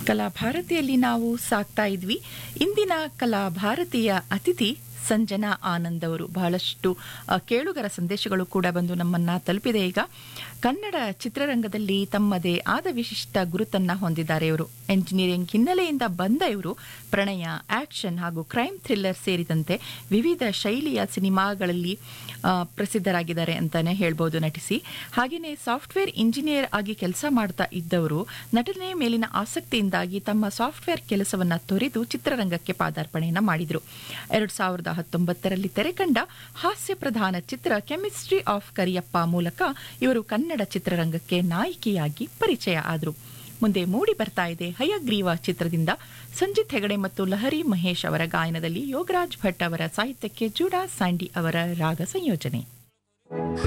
ಕಲಾಭಾರತಿಯಲ್ಲಿ ನಾವು ಸಾಕ್ತಾ ಇದ್ವಿ ಇಂದಿನ ಕಲಾಭಾರತಿಯ ಅತಿಥಿ ಸಂಜನಾ ಆನಂದ್ ಅವರು ಬಹಳಷ್ಟು ಆ, ಕೇಳುಗರ ಸಂದೇಶಗಳು ಕೂಡ ಬಂದು ನಮ್ಮನ್ನ ತಲುಪಿದೆ ಈಗ ಕನ್ನಡ ಚಿತ್ರರಂಗದಲ್ಲಿ ತಮ್ಮದೇ ಆದ ವಿಶಿಷ್ಟ ಗುರುತನ್ನ ಹೊಂದಿದ್ದಾರೆ ಇವರು ಎಂಜಿನಿಯರಿಂಗ್ ಹಿನ್ನೆಲೆಯಿಂದ ಬಂದ ಇವರು ಪ್ರಣಯ ಆಕ್ಷನ್ ಹಾಗೂ ಕ್ರೈಮ್ ಥ್ರಿಲ್ಲರ್ ಸೇರಿದಂತೆ ವಿವಿಧ ಶೈಲಿಯ ಸಿನಿಮಾಗಳಲ್ಲಿ ಆ, ಪ್ರಸಿದ್ಧರಾಗಿದ್ದಾರೆ ಅಂತಾನೆ ಹೇಳ್ಬೋದು ನಟಿಸಿ ಹಾಗೆಯೇ ಸಾಫ್ಟ್ವೇರ್ ಇಂಜಿನಿಯರ್ ಆಗಿ ಕೆಲಸ ಮಾಡ್ತಾ ಇದ್ದವರು ನಟನೆ ಮೇಲಿನ ಆಸಕ್ತಿಯಿಂದಾಗಿ ತಮ್ಮ ಸಾಫ್ಟ್ವೇರ್ ಕೆಲಸವನ್ನ ತೊರೆದು ಚಿತ್ರರಂಗಕ್ಕೆ ಪಾದಾರ್ಪಣೆಯನ್ನ ಮಾಡಿದ್ರು ಎರಡ್ ಸಾವಿರದ ಹತ್ತೊಂಬತ್ತರಲ್ಲಿ ತೆರೆಕಂಡ ಹಾಸ್ಯ ಪ್ರಧಾನ ಚಿತ್ರ ಕೆಮಿಸ್ಟ್ರಿ ಆಫ್ ಕರಿಯಪ್ಪ ಮೂಲಕ ಇವರು ಕನ್ನಡ ಚಿತ್ರರಂಗಕ್ಕೆ ನಾಯಕಿಯಾಗಿ ಪರಿಚಯ ಆದರು ಮುಂದೆ ಮೂಡಿ ಬರ್ತಾ ಇದೆ ಹಯಗ್ರೀವ ಚಿತ್ರದಿಂದ ಸಂಜಿತ್ ಹೆಗಡೆ ಮತ್ತು ಲಹರಿ ಮಹೇಶ್ ಅವರ ಗಾಯನದಲ್ಲಿ ಯೋಗರಾಜ್ ಭಟ್ ಅವರ ಸಾಹಿತ್ಯಕ್ಕೆ ಜೂಡಾ ಸ್ಯಾಂಡಿ ಅವರ ರಾಗ ಸಂಯೋಜನೆ